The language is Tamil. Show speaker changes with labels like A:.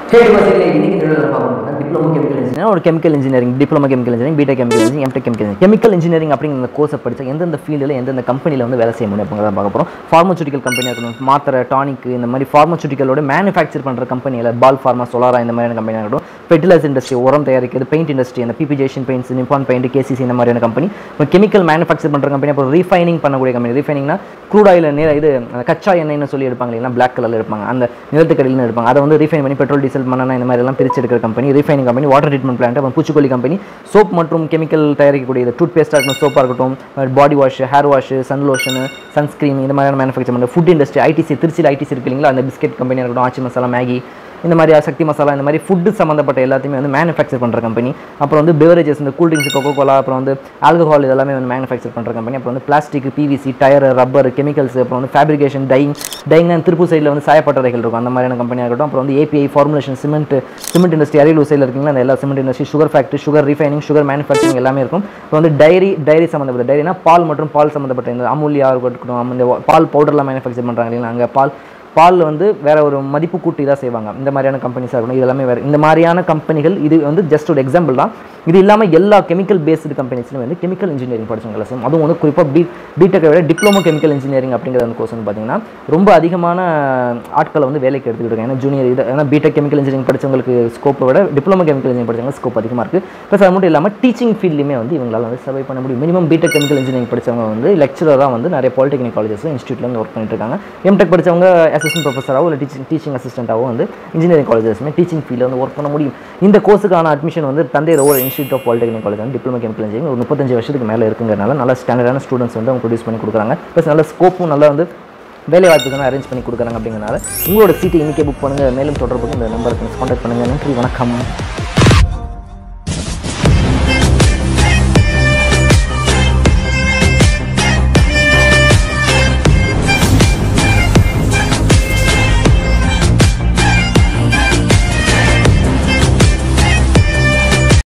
A: சரி பசங்களே இன்னைக்கு இந்த வீடியோவில் பார்க்கணும்னா டிப்ளமோ கெமிக்கல் இன்ஜினியர் ஒரு chemical engineering diploma chemical engineering B Tech chemical engineering M Tech chemical engineering chemical engineering அப்படிங்கிற கோர்ஸை படிச்சா எந்தெந்த ஃபீல்டில் எந்தெந்த கம்பெனியில் வந்து வேலை செய்ய முடியும் அப்படிங்கிறத பார்க்க போகிறோம் ஃபார்மசூட்டிக்கல் கம்பெனியாக இருக்கட்டும் மாத்திரை டானிக் இந்த மாதிரி ஃபார்மசூட்டிக்கலோட மேனுஃபேக்சர் பண்ணுற கம்பெனியில் பால் ஃபார்மா சொலாரா இந்த மாதிரியான கம்பெனியாக இருக்கட்டும் ஃபெர்டிலைசர் இண்டஸ்ட்ரி உரம் தயாரிக்கிறது பெயிண்ட் இண்டஸ்ட்ரி அந்த பிபிஜேஷன் பெயிண்ட்ஸ் நிப்பான் பெயிண்ட் கேசிசி இந்த மாதிரியான கம்பெனி இப்போ கெமிக்கல் மேனுஃபேக்சர் பண்ணுற கம்பெனி அப்புறம் ரீஃபைனிங் பண்ணக்கூடிய கம்பெனி ரீஃபைனிங்னா க்ரூட் ஆயில் நேர இது அந்த கச்சா எண்ணெய்னு சொல்லி எடுப்பாங்க இல்லைங்களா பிளாக் கலரில் எடுப்பாங்க அந்த நிலத்துக்கடியில் எடுப்பாங்க அதை வந்து ரீஃபைன் பண்ணி பெட்ரோல் டீசல் மண்ணெண்ணெய் இந்த மாதிரி எல்லாம் பிரிச்சு எடுக்கிற company refining company water treatment plant அப்புறம் பூச்சிக்கொல்லி கம்பெனி சோப் மற்றும் கெமிக்கல் தயாரிக்கக்கூடிய இது டூத் பேஸ்ட்டாக இருக்கட்டும் சோப்பாக இருக்கட்டும் body wash hair wash sun lotion sunscreen இந்த மாதிரியான மேனுஃபேக்சர் பண்ணுற ஃபுட் இண்டஸ்ட்ரி ஐடிசி திருச்சியில் ஐடிசி இருக்கு இல்லைங்களா அந்த பிஸ்கெட் கம்பெனியாக இருக்கட்டும் ஆச்சி மசாலா மேகி இந்த மாதிரி சக்தி மசாலா இந்த மாதிரி ஃபுட்டு சம்மந்தப்பட்ட எல்லாத்தையுமே வந்து மேனுஃபேக்சர் பண்ணுற கம்பெனி அப்புறம் வந்து பெவரேஜஸ் இந்த கூல்ட்ரிங்க்ஸ் கொக்கோ கோலா அப்புறம் வந்து ஆல்கஹால் இதெல்லாமே வந்து மேனுஃபேக்சர் பண்ணுற கம்பெனி அப்புறம் வந்து plastic PVC tyre rubber chemicals அப்புறம் வந்து ஃபேப்ரிகேஷன் டைங் டைங்னா திருப்பூர் சைடில் வந்து சாயப்பட்டறைகள் இருக்கும் அந்த மாதிரியான கம்பெனியாக இருக்கட்டும் அப்புறம் வந்து API formulation cement cement industry Ariyalur சைடில் இருக்கீங்களா அந்த எல்லா cement industry sugar factory sugar refining sugar manufacturing எல்லாமே இருக்கும் அப்புறம் வந்து டைரி டைரி சம்மந்தப்பட்ட டைரினா பால் மற்றும் பால் சம்மந்தப்பட்ட இந்த அமூலியா இருக்கட்டும் இந்த பால் பவுடர்லாம் மேனுஃபேக்சர் பண்ணுறாங்க இல்லைங்களா அங்கே பால் பால் வந்து வேற ஒரு மதிப்பு கூட்டி தான் செய்வாங்க இந்த மாதிரியான கம்பெனிஸாக இருக்கணும் இது எல்லாமே வேறு இந்த மாதிரியான கம்பெனிகள் இது வந்து ஜஸ்ட் ஒரு எக்ஸாம்பிள் தான் இது இல்லாமல் எல்லா கெமிக்கல் பேஸ்டு கம்பெனிஸ்லையும் வந்து கெமிக்கல் இன்ஜினியரிங் படிச்சவங்க செய்யும் அதுவும் வந்து குறிப்பாக பி பிடெக்கை விட டிப்ளமோ கெமிக்கல் இன்ஜினியரிங் அப்படிங்கிற அந்த கோர்ஸ் வந்து பார்த்தீங்கன்னா ரொம்ப அதிகமான ஆட்களை வந்து வேலைக்கு எடுத்துக்கிட்டு இருக்காங்க ஏன்னா ஜூனியர் இது ஏன்னா பிடெக் கெமிக்கல் இன்ஜினியரிங் படிச்சவங்களுக்கு ஸ்கோப்பை விட டிப்ளமோ கெமிக்கல் இன்ஜினியரிங் படிச்சவங்க ஸ்கோப் அதிகமாக இருக்குது ப்ளஸ் அது மட்டும் இல்லாமல் டீச்சிங் ஃபீல்ட்லையுமே வந்து இவங்களால வந்து சர்வை பண்ண முடியும் மினிமம் பிடெக் கெமிக்கல் இன்ஜினியரிங் படிச்சவங்க வந்து லெக்சராக வந்து நிறைய பாலிடெக்னிக் காலேஜஸ் இன்ஸ்டியூட்டில் வந்து ஒர்க் பண்ணிட்டு இருக்காங்க எம்டெக் படிச்சவங்க அசிஸ்டன்ட் ப்ரொஃபஸராகவோ இல்லை டீச்சிங் டீச்சிங் அசிஸ்டண்ட்டாகவோ வந்து இன்ஜினியரிங் காலேஜஸ்மே டீச்சிங் ஃபீல்டில் வந்து ஒர்க் பண்ண முடியும் இந்த கோர்ஸுக்கான அட்மிஷன் வந்து தந்தையில் ஒரு இன்ஸ்டியூட் ஆஃப் பாலிடெக்னிக் காலேஜ் வந்து டிப்ளமோ கெமிக்கல் இன்ஜினியரிங் ஒரு முப்பத்தஞ்சு வருஷத்துக்கு மேலே இருக்குங்கிறனால நல்ல ஸ்டாண்டர்டான ஸ்டூடெண்ட்ஸ் வந்து அவங்க ப்ரொடியூஸ் பண்ணி கொடுக்குறாங்க ப்ளஸ் நல்ல ஸ்கோப்பும் நல்லா வந்து வேலை வாய்ப்புக்கான அரேஞ்ச் பண்ணி கொடுக்குறாங்க அப்படிங்கிறனால உங்களோட சீட்டை இன்றைக்கே புக் பண்ணுங்கள் மேலும் தொடர்புக்கு இந்த நம்பருக்கு கான்டாக்ட் பண்ணுங்கள் நன்றி வணக்கம்